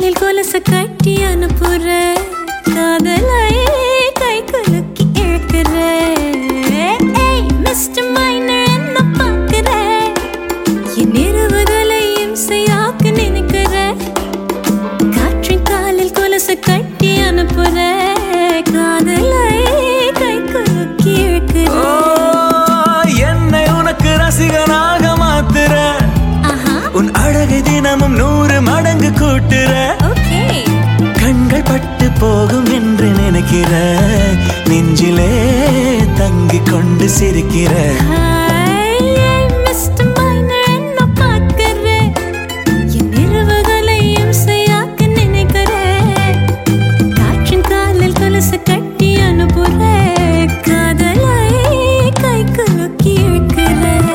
காலில் கொலுசு கட்டி அனுப்புற காதலை கை குலுக்கி இழுக்கிற ஏய் மிஸ்டர் மைனர் என்ன பார்க்கிற என் இருபதலை இம்சையாக்க நினைக்கிற காற்றின் காலில் கொலுசு கட்டி அனுப்புற காதலை கை குலுக்கி இழுக்கிற ஓ, என்னை உனக்கு ரசிகனாக மாத்துற ஆஹா உன் அழகை தினமும் நூறு மடங்கு கூட்டுற ஓகே கண்கள் பட்டு போகும் என்று நினைக்கிற நெஞ்சிலே தங்கிக் கொண்டு சிரிக்கிற ஹாய் மிஸ்டர் மைனர் என்ன பார்க்கிற என் இருவதலை இம்சையாக்க நினைக்கிற காற்றின் காலில் கொலுசு கட்டி அனுப்புற காதலை கை குலுக்கி இழுக்கிற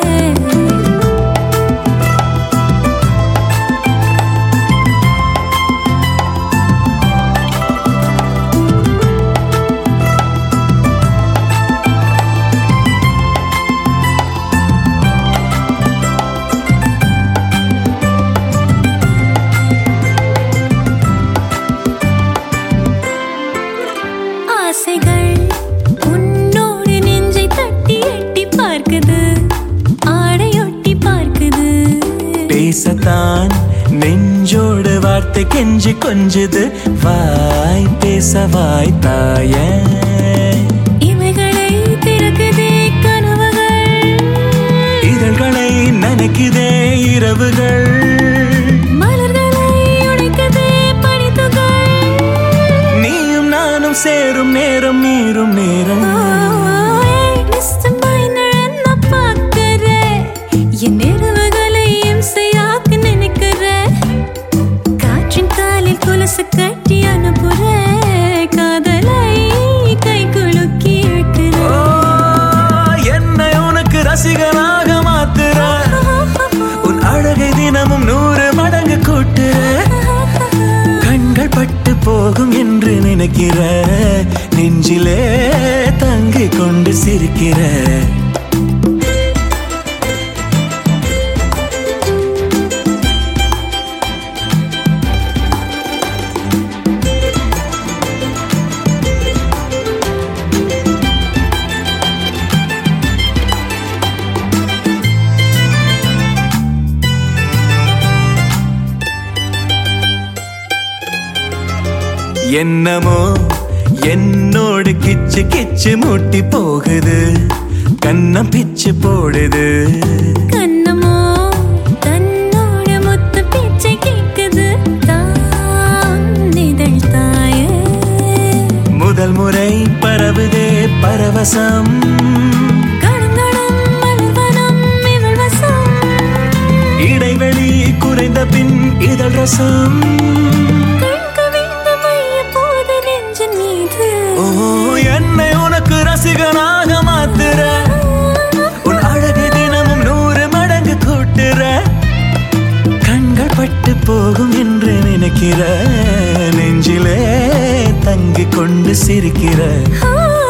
ஆசைகள் உன்னோடு நெஞ்சை தட்டி எட்டி பார்க்குது ஆடையொட்டி பார்க்குது பேசத்தான் நெஞ்சோடு வார்த்தை கெஞ்சி கொஞ்சுது வாய் பேச வாய் தாய இவைகளை திறக்குதே கனவுகள் இதழ்களை நனைக்குதே இரவுகள் மலர்களை உடைக்குதே பனித்துகள் நீயும் நானும் சேரும் நேரம் நீரும் நேரம் ஓய், மிஸ்டர் மைனர் என்ன பார்க்கிற? என் இரவுகளை இம்சையாக்க நினைக்கிற? காற்றின் காலில் கொலுசு கட்டி அனுப்புற காதலை கை குலுக்கி இழுக்கிற ஓ, என்னை உனக்கு ரசிகனாக மாத்துற உன் அழகை தினமும் நூறு மடங்கு கூட்டுற கண்கள் பட்டு போகும் என்று நினைக்கிற நெஞ்சிலே தங்கிக் கொண்டு சிரிக்கிற என்னமோ என்னோடு கிச்சு கிச்சு மூட்டி போகுது கண்ணம் பிச்சு போடுது கண்ணமோ தன்னோட மொத்த பேச்சை கேட்குது தான் இதழ் தாயே முதல் முறை பரவுதே பரவசம் கணங்கணம் மல்வனம் இவள் வசம் இடைவெளி குறைந்த பின் இதழ் ரசம் கண் கவிழ்ந்த மைய போது நெஞ்சின் மீது ஓ என்னை உனக்கு ரசிகனாக மாத்துற உன் அழகு தினமும் நூறு மடங்கு கூட்டுற கண்கள் பட்டு போகும் என்று நினைக்கிற நெஞ்சிலே தங்கிக் கொண்டு சிரிக்கிற ஆ